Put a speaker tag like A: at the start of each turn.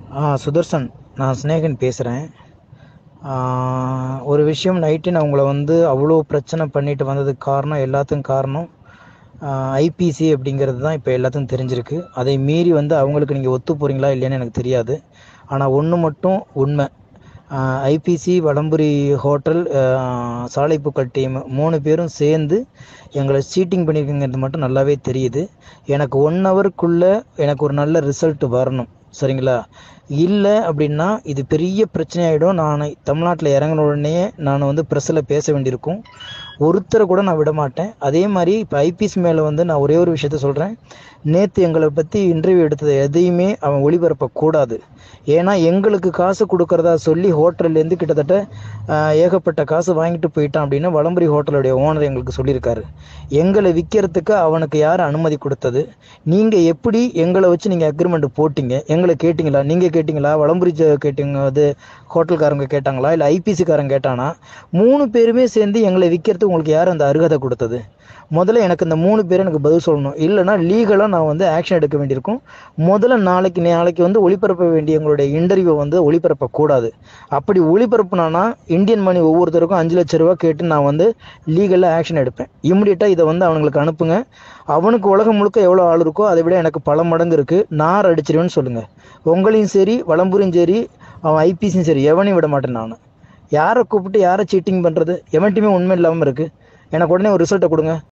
A: ஆ சுதர்சன் நான் சிநேகன் பேசுகிறேன் ஒரு விஷயம் நைட்டு நான் உங்களை வந்து அவ்வளோ பிரச்சனை பண்ணிட்டு வந்ததுக்கு காரணம் எல்லாத்துக்கும் காரணம் ஐபிசி அப்படிங்கிறது தான் இப்போ எல்லாத்துக்கும் தெரிஞ்சிருக்கு அதை மீறி வந்து அவங்களுக்கு நீங்கள் ஒத்து போகிறீங்களா இல்லையான்னு எனக்கு தெரியாது ஆனால் ஒன்று மட்டும் உண்மை ஐபிசி வடம்புரி ஹோட்டல் சாலைப்புக்கள் டீம் மூணு பேரும் சேர்ந்து எங்களை சீட்டிங் பண்ணியிருக்குங்கிறது மட்டும் நல்லாவே தெரியுது எனக்கு ஒன் ஹவருக்குள்ளே எனக்கு ஒரு நல்ல ரிசல்ட் வரணும் சரிங்களா இல்லை அப்படின்னா இது பெரிய பிரச்சனையாயிடும் நான் தமிழ்நாட்டில் இறங்கின உடனே நான் வந்து ப்ரெஸ்ஸில் பேச வேண்டியிருக்கும் ஒருத்தரை கூட நான் விட மாட்டேன் அதே மாதிரி இப்போ ஐபிஎஸ் மேலே வந்து நான் ஒரே ஒரு விஷயத்த சொல்கிறேன் நேற்று எங்களை பற்றி இன்டர்வியூ எடுத்தது எதையுமே அவன் ஒளிபரப்பக்கூடாது ஏன்னா எங்களுக்கு காசு கொடுக்கறதா சொல்லி ஹோட்டல்லேருந்து கிட்டத்தட்ட ஏகப்பட்ட காசு வாங்கிட்டு போயிட்டான் அப்படின்னு வளம்புரி ஹோட்டலுடைய ஓனர் எங்களுக்கு சொல்லியிருக்காரு எங்களை விற்கிறதுக்கு அவனுக்கு யார் அனுமதி கொடுத்தது நீங்கள் எப்படி எங்களை வச்சு நீங்கள் அக்ரிமெண்ட் போட்டிங்க எங்களை கேட்டிங்களா நீங்கள் கேட்டிங்களா வளம்புரி கேட்டிங்க அது ஹோட்டல்காரங்க கேட்டாங்களா இல்லை ஐபிசிக்காரங்க கேட்டானா மூணு பேருமே சேர்ந்து எங்களை விற்கிறதுக்கு உங்களுக்கு யார் அந்த அருகதை கொடுத்தது முதல்ல எனக்கு இந்த மூணு பேர் எனக்கு பதில் சொல்லணும் இல்லைனா லீகலாக நான் வந்து ஆக்ஷன் எடுக்க வேண்டியிருக்கும் முதல்ல நாளைக்கு நாளைக்கு வந்து ஒளிபரப்ப வேண்டிய எங்களுடைய இன்டர்வியூ வந்து ஒளிபரப்பக்கூடாது அப்படி ஒளிபரப்புனானா இந்தியன் மணி ஒவ்வொருத்தருக்கும் அஞ்சு லட்ச ரூபா கேட்டு நான் வந்து லீகலாக ஆக்ஷன் எடுப்பேன் இம்மிடியட்டாக இதை வந்து அவனுங்களுக்கு அனுப்புங்க அவனுக்கு உலகம் முழுக்க எவ்வளோ ஆள் இருக்கோ அதை விட எனக்கு பல மடங்கு இருக்குது நார் அடிச்சிருவேன்னு சொல்லுங்கள் உங்களையும் சரி வளம்புரியும் சரி அவன் ஐபிசியும் சரி எவனையும் விட மாட்டேன் நான் யாரை கூப்பிட்டு யாரை சீட்டிங் பண்ணுறது எவன்ட்டுமே உண்மை இல்லாமல் இருக்குது எனக்கு உடனே ஒரு ரிசல்ட்டை கொடுங்க